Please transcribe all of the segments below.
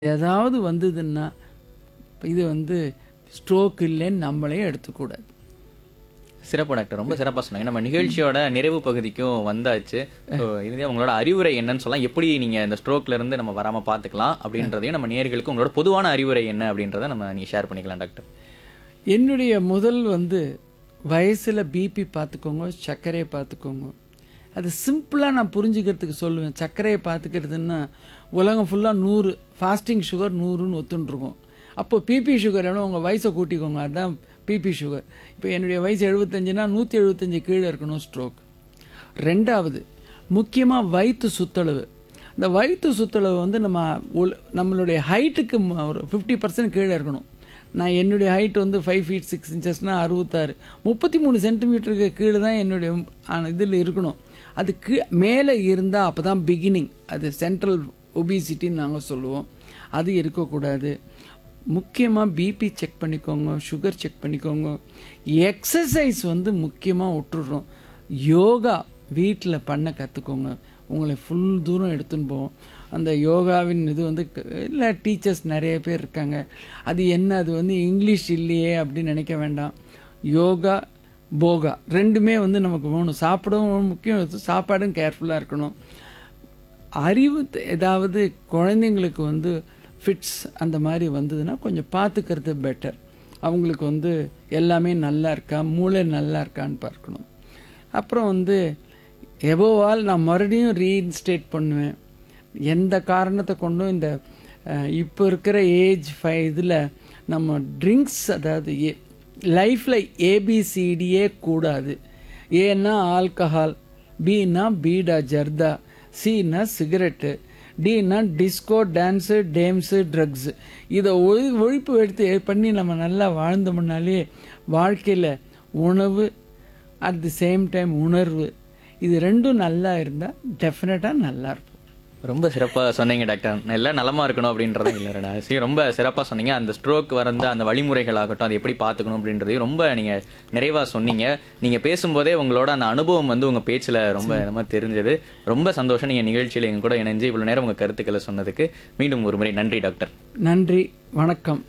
ஏதாவது வந்ததுன்னா இது வந்து ஸ்ட்ரோக் இல்லைன்னு நம்மளே எடுத்துக்கூடாது சிறப்பு டாக்டர் ரொம்ப சிறப்பாக சொன்னாங்க நம்ம நிகழ்ச்சியோட நிறைவு பகுதிக்கும் வந்தாச்சு ஸோ இது உங்களோட அறிவுரை என்னன்னு சொல்லலாம் எப்படி நீங்க இந்த ஸ்ட்ரோக்ல இருந்து நம்ம வராம பார்த்துக்கலாம் அப்படின்றதையும் நம்ம நேயர்களுக்கு உங்களோட பொதுவான அறிவுரை என்ன அப்படின்றத நம்ம நீங்க ஷேர் பண்ணிக்கலாம் டாக்டர் என்னுடைய முதல் வந்து வயசில் பிபி பார்த்துக்கோங்க சர்க்கரையை பார்த்துக்கோங்க அது சிம்பிளாக நான் புரிஞ்சுக்கிறதுக்கு சொல்லுவேன் சர்க்கரையை பார்த்துக்கிறதுன்னா உலகம் ஃபுல்லாக நூறு ஃபாஸ்டிங் சுகர் நூறுன்னு ஒத்துன்ட்ருக்கும் அப்போ பிபி சுகர் எவ்வளோ உங்கள் வயசை கூட்டிக்கோங்க அதுதான் பிபி சுகர் இப்போ என்னுடைய வயசு எழுபத்தஞ்சுனா நூற்றி எழுபத்தஞ்சு கீழே இருக்கணும் ஸ்ட்ரோக் ரெண்டாவது முக்கியமாக வயிற்று சுத்தளவு இந்த வயிற்று சுத்தளவு வந்து நம்ம உல- நம்மளுடைய ஹைட்டுக்கு ஒரு ஃபிஃப்டி பர்சன்ட் கீழே இருக்கணும் நான் என்னுடைய ஹைட் வந்து ஃபைவ் ஃபீட் சிக்ஸ் இன்ச்சஸ்னால் அறுபத்தாறு முப்பத்தி மூணு சென்டிமீட்டருக்கு கீழே தான் என்னுடைய இதில் இருக்கணும் அது கீ மேலே இருந்தால் அப்போ தான் பிகினிங் அது சென்ட்ரல் ஒபிசிட்டின்னு நாங்கள் சொல்லுவோம் அது இருக்கக்கூடாது முக்கியமாக பிபி செக் பண்ணிக்கோங்க சுகர் செக் பண்ணிக்கோங்க எக்ஸசைஸ் வந்து முக்கியமாக விட்டுடுறோம் யோகா வீட்டில் பண்ண கற்றுக்கோங்க உங்களை ஃபுல் தூரம் எடுத்துன்னு போவோம் அந்த யோகாவின் இது வந்து க- இல்லை டீச்சர்ஸ் நிறைய பேர் இருக்காங்க அது என்ன அது வந்து இங்கிலீஷ் இல்லையே அப்படின்னு நினைக்க வேண்டாம் யோகா போகா ரெண்டுமே வந்து நமக்கு வேணும் சாப்பிடவும் முக்கியம் சாப்பாடும் கேர்ஃபுல்லாக இருக்கணும் அறிவு த- ஏதாவது குழந்தைங்களுக்கு வந்து ஃபிட்ஸ் அந்த மாதிரி வந்ததுன்னா கொஞ்சம் பார்த்துக்கிறது பெட்டர் அவங்களுக்கு வந்து எல்லாமே நல்லா இருக்கா மூளை நல்லா இருக்கான்னு பார்க்கணும் அப்புறம் வந்து எபோவால் நான் மறுபடியும் ரீஇன்ஸ்டேட் பண்ணுவேன் எந்த காரணத்தை கொண்டும் இந்த அஹ், இப்போ இருக்கிற ஏஜ் ஃபை இதில் நம்ம ட்ரிங்க்ஸ் அதாவது ஏ லைஃப்பில் ஏபிசிடியே கூடாது ஏன்னா ஆல்கஹால் பின்னா பீடா ஜர்தா சின்னா சிகரெட்டு டின்னா டிஸ்கோ டான்ஸு டேம்ஸு ட்ரக்ஸ் இதை ஒழி ஒழிப்பு எடுத்து பண்ணி நம்ம நல்லா வாழ்ந்தோம்னாலே வாழ்க்கையில் உணவு அட் தி சேம் டைம் உணர்வு இது ரெண்டும் நல்லா இருந்தால் டெஃபினட்டாக நல்லா இருப்போம் ரொம்ப சிறப்பா சொன்னீங்க டாக்டர் எல்லாம் நலமா இருக்கணும் அப்படின்றத இல்லைடா சரி ரொம்ப சிறப்பா சொன்னீங்க அந்த ஸ்ட்ரோக் வரந்த அந்த வழிமுறைகள் ஆகட்டும் அதை எப்படி பார்த்துக்கணும் அப்படின்றதையும் ரொம்ப நீங்க நிறைவா சொன்னீங்க நீங்க பேசும்போதே உங்களோட அந்த அனுபவம் வந்து உங்க பேச்சுல ரொம்ப நம்ம தெரிஞ்சது ரொம்ப சந்தோஷம் நீங்க நிகழ்ச்சியில எங்க கூட இணைஞ்சு இவ்வளவு நேரம் உங்க கருத்துக்களை சொன்னதுக்கு மீண்டும் ஒரு முறை நன்றி டாக்டர் நன்றி வணக்கம்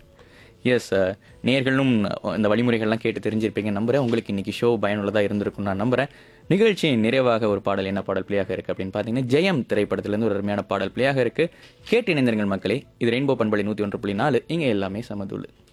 எஸ் நேர்களும் இந்த வழிமுறைகள்லாம் கேட்டு தெரிஞ்சிருப்பீங்க நம்புறேன் உங்களுக்கு இன்னைக்கு ஷோ பயனுள்ளதாக இருந்திருக்கும் நான் நம்புறேன் நிகழ்ச்சியின் நிறைவாக ஒரு பாடல் என்ன பாடல் பிளேயாக இருக்கு அப்படின்னு பார்த்தீங்கன்னா ஜெயம் திரைப்படத்திலிருந்து ஒரு அருமையான பாடல் பிளேயாக இருக்கு கேட்டு இணைந்திருங்கள் மக்களே இது ரெயின்போ பண்பலை நூற்றி ஒன்று புள்ளி நாலு இங்கே எல்லாமே சமதுள்ளு